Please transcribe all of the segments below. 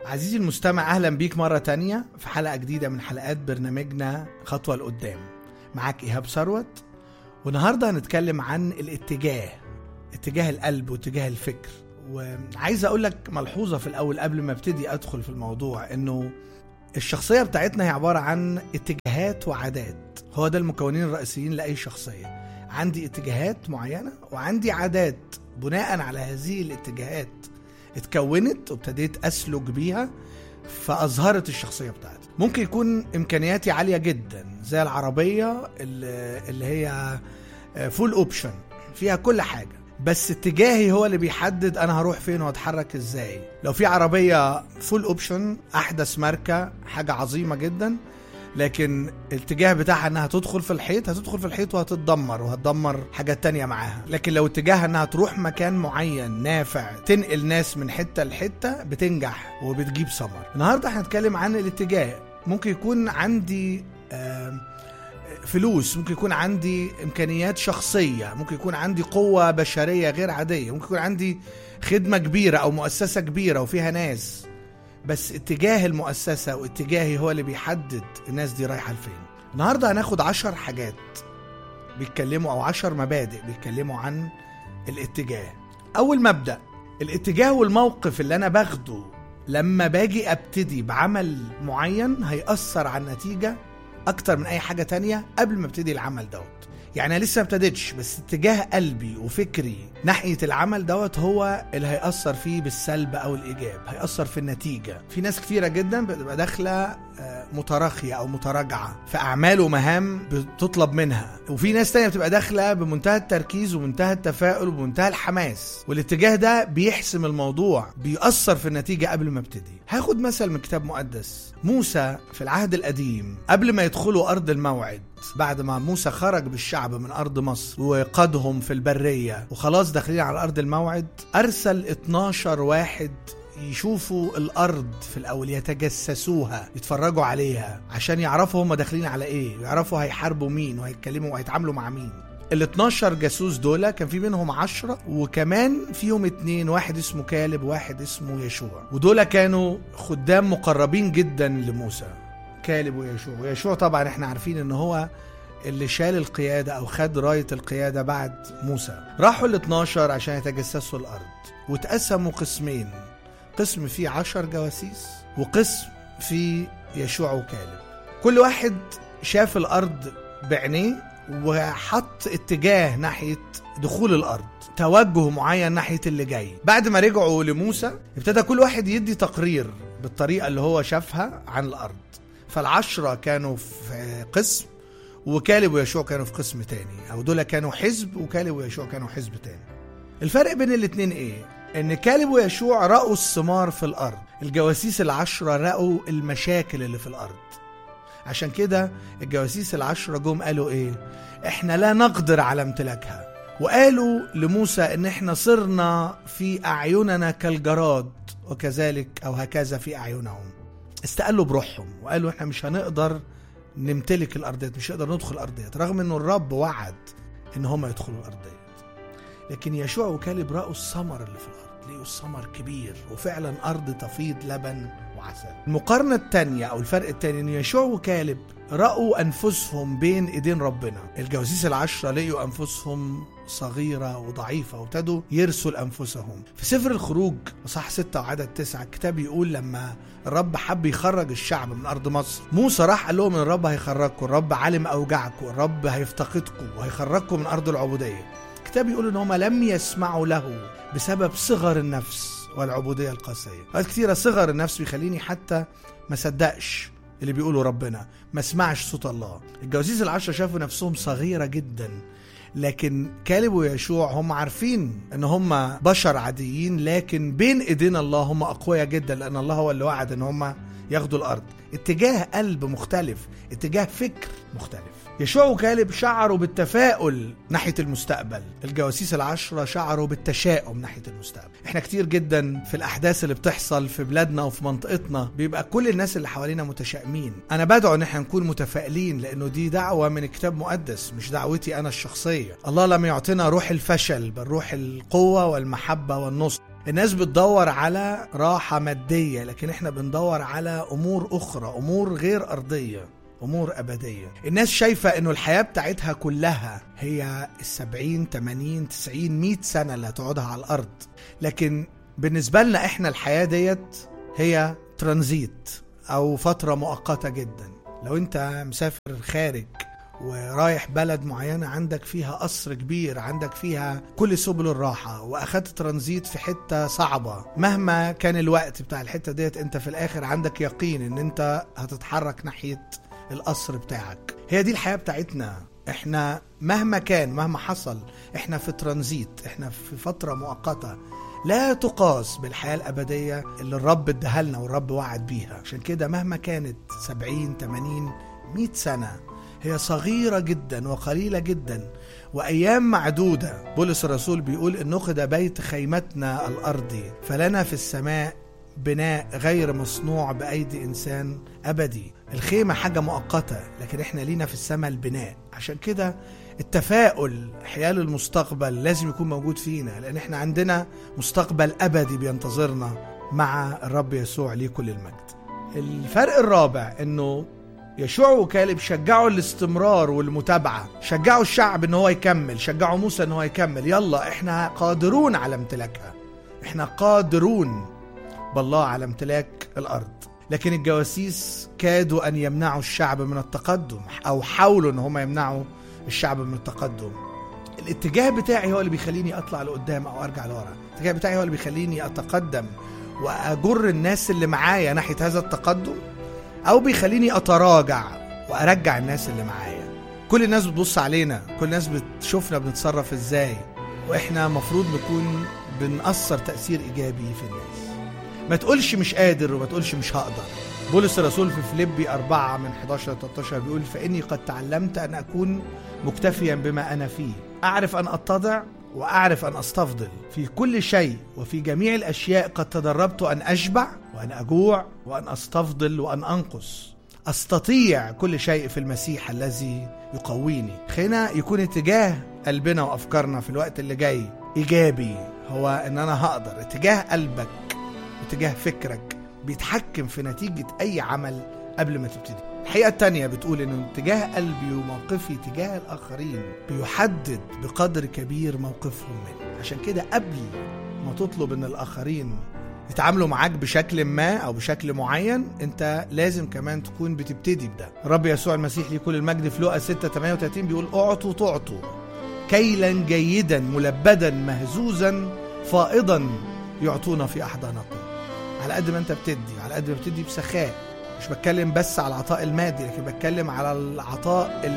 عزيزي المستمع أهلا بيك مرة تانية في حلقة جديدة من حلقات برنامجنا خطوة لقدام معاك إيهاب ثروت والنهاردة هنتكلم عن الاتجاه اتجاه القلب واتجاه الفكر وعايز أقول لك ملحوظة في الأول قبل ما ابتدي أدخل في الموضوع إنه الشخصية بتاعتنا هي عبارة عن اتجاهات وعادات هو ده المكونين الرئيسيين لأي شخصية عندي اتجاهات معينة وعندي عادات بناء على هذه الاتجاهات اتكونت وابتديت اسلك بيها فاظهرت الشخصيه بتاعتي ممكن يكون امكانياتي عاليه جدا زي العربيه اللي, اللي هي فول اوبشن فيها كل حاجه بس اتجاهي هو اللي بيحدد انا هروح فين واتحرك ازاي لو في عربيه فول اوبشن احدث ماركه حاجه عظيمه جدا لكن الاتجاه بتاعها انها تدخل في الحيط هتدخل في الحيط وهتتدمر وهتدمر حاجات تانية معاها لكن لو اتجاهها انها تروح مكان معين نافع تنقل ناس من حتة لحتة بتنجح وبتجيب ثمر النهاردة هنتكلم عن الاتجاه ممكن يكون عندي آه فلوس ممكن يكون عندي امكانيات شخصيه ممكن يكون عندي قوه بشريه غير عاديه ممكن يكون عندي خدمه كبيره او مؤسسه كبيره وفيها ناس بس اتجاه المؤسسة واتجاهي هو اللي بيحدد الناس دي رايحة لفين النهاردة هناخد عشر حاجات بيتكلموا أو عشر مبادئ بيتكلموا عن الاتجاه أول مبدأ الاتجاه والموقف اللي أنا باخده لما باجي أبتدي بعمل معين هيأثر على النتيجة أكتر من أي حاجة تانية قبل ما ابتدي العمل دوت يعني انا لسه ما ابتديتش بس اتجاه قلبي وفكري ناحيه العمل دوت هو اللي هياثر فيه بالسلب او الايجاب هياثر في النتيجه في ناس كتيره جدا بتبقى داخله متراخيه او متراجعه في اعمال ومهام بتطلب منها وفي ناس تانية بتبقى داخله بمنتهى التركيز ومنتهى التفاؤل وبمنتهى الحماس والاتجاه ده بيحسم الموضوع بيأثر في النتيجه قبل ما ابتدي هاخد مثل من كتاب مقدس موسى في العهد القديم قبل ما يدخلوا ارض الموعد بعد ما موسى خرج بالشعب من ارض مصر وقادهم في البريه وخلاص داخلين على ارض الموعد ارسل 12 واحد يشوفوا الارض في الاول يتجسسوها يتفرجوا عليها عشان يعرفوا هم داخلين على ايه يعرفوا هيحاربوا مين وهيتكلموا وهيتعاملوا مع مين ال 12 جاسوس دول كان في منهم 10 وكمان فيهم اتنين واحد اسمه كالب وواحد اسمه يشوع ودول كانوا خدام مقربين جدا لموسى كالب ويشوع ويشوع طبعا احنا عارفين ان هو اللي شال القيادة أو خد راية القيادة بعد موسى راحوا ال 12 عشان يتجسسوا الأرض وتقسموا قسمين قسم فيه عشر جواسيس وقسم فيه يشوع وكالب كل واحد شاف الأرض بعينيه وحط اتجاه ناحية دخول الأرض توجه معين ناحية اللي جاي بعد ما رجعوا لموسى ابتدى كل واحد يدي تقرير بالطريقة اللي هو شافها عن الأرض فالعشرة كانوا في قسم وكالب ويشوع كانوا في قسم تاني او دول كانوا حزب وكالب ويشوع كانوا حزب تاني الفرق بين الاتنين ايه ان كالب ويشوع رأوا الثمار في الارض الجواسيس العشرة رأوا المشاكل اللي في الارض عشان كده الجواسيس العشرة جم قالوا ايه احنا لا نقدر على امتلاكها وقالوا لموسى ان احنا صرنا في اعيننا كالجراد وكذلك او هكذا في اعينهم استقلوا بروحهم وقالوا احنا مش هنقدر نمتلك الارضيات مش هنقدر ندخل الارضيات رغم انه الرب وعد ان هم يدخلوا الارضيات لكن يشوع وكالب راوا الثمر اللي في الارض لقوا الثمر كبير وفعلا ارض تفيض لبن وعسل المقارنه الثانيه او الفرق الثاني ان يشوع وكالب راوا انفسهم بين ايدين ربنا الجواسيس العشره لقوا انفسهم صغيرة وضعيفة وابتدوا يرسوا لأنفسهم في سفر الخروج صح ستة وعدد تسعة الكتاب يقول لما الرب حب يخرج الشعب من أرض مصر موسى راح قال لهم إن الرب هيخرجكم الرب علم أوجعكم الرب هيفتقدكم وهيخرجكم من أرض العبودية الكتاب يقول إن هم لم يسمعوا له بسبب صغر النفس والعبودية القاسية أوقات كتيرة صغر النفس بيخليني حتى ما صدقش اللي بيقولوا ربنا ما اسمعش صوت الله الجواسيس العشرة شافوا نفسهم صغيرة جدا لكن كالب ويشوع هم عارفين ان هم بشر عاديين لكن بين ايدين الله هم اقوياء جدا لان الله هو اللي وعد ان هم ياخدوا الارض اتجاه قلب مختلف اتجاه فكر مختلف يشوع وكالب شعروا بالتفاؤل ناحية المستقبل الجواسيس العشرة شعروا بالتشاؤم ناحية المستقبل احنا كتير جدا في الأحداث اللي بتحصل في بلادنا وفي منطقتنا بيبقى كل الناس اللي حوالينا متشائمين أنا بدعو إن احنا نكون متفائلين لأنه دي دعوة من كتاب مقدس مش دعوتي أنا الشخصية الله لم يعطينا روح الفشل بل روح القوة والمحبة والنصر الناس بتدور على راحة مادية لكن احنا بندور على أمور أخرى أمور غير أرضية أمور أبدية الناس شايفة أنه الحياة بتاعتها كلها هي السبعين تمانين تسعين مئة سنة اللي هتقعدها على الأرض لكن بالنسبة لنا احنا الحياة ديت هي ترانزيت أو فترة مؤقتة جدا لو انت مسافر خارج ورايح بلد معينة عندك فيها قصر كبير عندك فيها كل سبل الراحة وأخدت ترانزيت في حتة صعبة مهما كان الوقت بتاع الحتة ديت انت في الآخر عندك يقين ان انت هتتحرك ناحية القصر بتاعك هي دي الحياة بتاعتنا احنا مهما كان مهما حصل احنا في ترانزيت احنا في فترة مؤقتة لا تقاس بالحياة الأبدية اللي الرب اداها لنا والرب وعد بيها عشان كده مهما كانت 70 80 100 سنة هي صغيرة جدا وقليلة جدا وأيام معدودة بولس الرسول بيقول إن نخد بيت خيمتنا الأرضي فلنا في السماء بناء غير مصنوع بأيدي إنسان أبدي الخيمة حاجة مؤقتة لكن إحنا لينا في السماء البناء عشان كده التفاؤل حيال المستقبل لازم يكون موجود فينا لأن إحنا عندنا مستقبل أبدي بينتظرنا مع الرب يسوع ليه كل المجد الفرق الرابع إنه يشوع وكالب شجعوا الاستمرار والمتابعة شجعوا الشعب ان هو يكمل شجعوا موسى ان هو يكمل يلا احنا قادرون على امتلاكها احنا قادرون بالله على امتلاك الارض لكن الجواسيس كادوا ان يمنعوا الشعب من التقدم او حاولوا ان هم يمنعوا الشعب من التقدم الاتجاه بتاعي هو اللي بيخليني اطلع لقدام او ارجع لورا الاتجاه بتاعي هو اللي بيخليني اتقدم واجر الناس اللي معايا ناحيه هذا التقدم او بيخليني اتراجع وارجع الناس اللي معايا كل الناس بتبص علينا كل الناس بتشوفنا بنتصرف ازاي واحنا مفروض نكون بنأثر تأثير ايجابي في الناس ما تقولش مش قادر وما تقولش مش هقدر بولس الرسول في فيليبي أربعة من 11 ل 13 بيقول فإني قد تعلمت أن أكون مكتفيا بما أنا فيه أعرف أن أتضع وأعرف أن أستفضل في كل شيء وفي جميع الأشياء قد تدربت أن أشبع وأن أجوع وأن أستفضل وأن أنقص أستطيع كل شيء في المسيح الذي يقويني خلينا يكون اتجاه قلبنا وأفكارنا في الوقت اللي جاي إيجابي هو إن أنا هقدر اتجاه قلبك واتجاه فكرك بيتحكم في نتيجة أي عمل قبل ما تبتدي الحقيقة التانية بتقول إن اتجاه قلبي وموقفي تجاه الآخرين بيحدد بقدر كبير موقفهم مني عشان كده قبل ما تطلب إن الآخرين يتعاملوا معاك بشكل ما او بشكل معين انت لازم كمان تكون بتبتدي بده الرب يسوع المسيح ليه كل المجد في لقا 6 38 بيقول اعطوا تعطوا كيلا جيدا ملبدا مهزوزا فائضا يعطونا في احضانكم على قد ما انت بتدي على قد ما بتدي بسخاء مش بتكلم بس على العطاء المادي لكن بتكلم على العطاء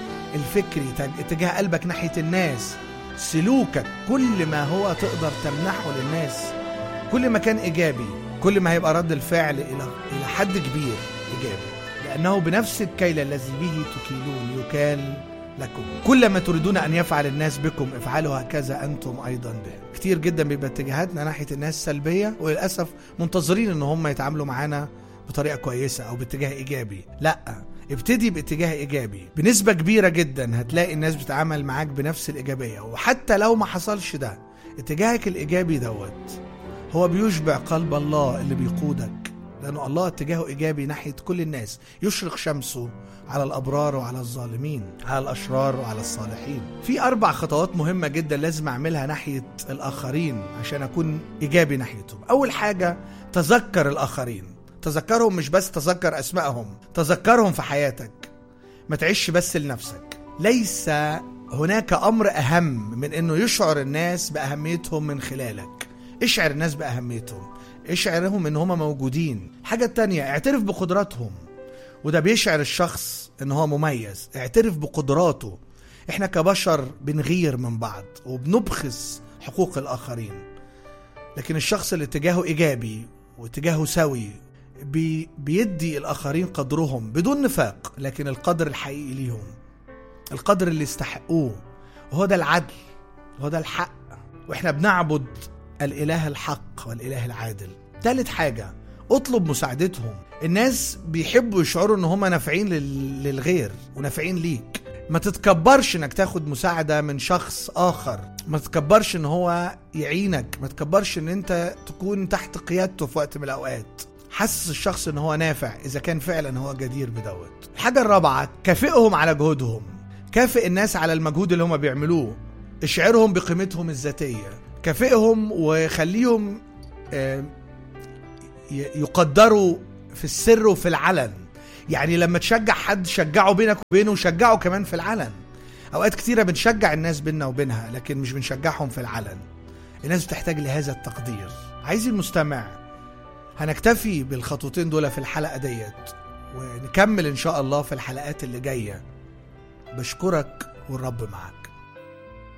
الفكري اتجاه قلبك ناحيه الناس سلوكك كل ما هو تقدر تمنحه للناس كل ما كان ايجابي كل ما هيبقى رد الفعل الى الى حد كبير ايجابي لانه بنفس الكيل الذي به تكيلون يكال لكم كل ما تريدون ان يفعل الناس بكم افعلوا هكذا انتم ايضا بهم كتير جدا بيبقى اتجاهاتنا ناحيه الناس سلبيه وللاسف منتظرين ان هم يتعاملوا معانا بطريقه كويسه او باتجاه ايجابي لا ابتدي باتجاه ايجابي بنسبه كبيره جدا هتلاقي الناس بتتعامل معاك بنفس الايجابيه وحتى لو ما حصلش ده اتجاهك الايجابي دوت هو بيشبع قلب الله اللي بيقودك لأنه الله اتجاهه إيجابي ناحية كل الناس يشرق شمسه على الأبرار وعلى الظالمين على الأشرار وعلى الصالحين في أربع خطوات مهمة جدا لازم أعملها ناحية الآخرين عشان أكون إيجابي ناحيتهم أول حاجة تذكر الآخرين تذكرهم مش بس تذكر أسمائهم تذكرهم في حياتك ما تعيش بس لنفسك ليس هناك أمر أهم من أنه يشعر الناس بأهميتهم من خلالك اشعر الناس بأهميتهم اشعرهم ان هم موجودين حاجة تانية اعترف بقدراتهم وده بيشعر الشخص ان هو مميز اعترف بقدراته احنا كبشر بنغير من بعض وبنبخس حقوق الاخرين لكن الشخص اللي اتجاهه ايجابي واتجاهه سوي بي بيدي الاخرين قدرهم بدون نفاق لكن القدر الحقيقي ليهم القدر اللي يستحقوه وهو ده العدل وهو ده الحق واحنا بنعبد الاله الحق والاله العادل تالت حاجه اطلب مساعدتهم الناس بيحبوا يشعروا ان هم نافعين لل- للغير ونافعين ليك ما تتكبرش انك تاخد مساعدة من شخص اخر ما تتكبرش ان هو يعينك ما تتكبرش ان انت تكون تحت قيادته في وقت من الاوقات حسس الشخص ان هو نافع اذا كان فعلا هو جدير بدوت الحاجة الرابعة كافئهم على جهودهم كافئ الناس على المجهود اللي هم بيعملوه اشعرهم بقيمتهم الذاتية كافئهم وخليهم آه، ي- يقدروا في السر وفي العلن يعني لما تشجع حد شجعه بينك وبينه وشجعه كمان في العلن اوقات كتيره بنشجع الناس بيننا وبينها لكن مش بنشجعهم في العلن الناس بتحتاج لهذا التقدير عايزي المستمع هنكتفي بالخطوتين دول في الحلقه ديت ونكمل ان شاء الله في الحلقات اللي جايه بشكرك والرب معك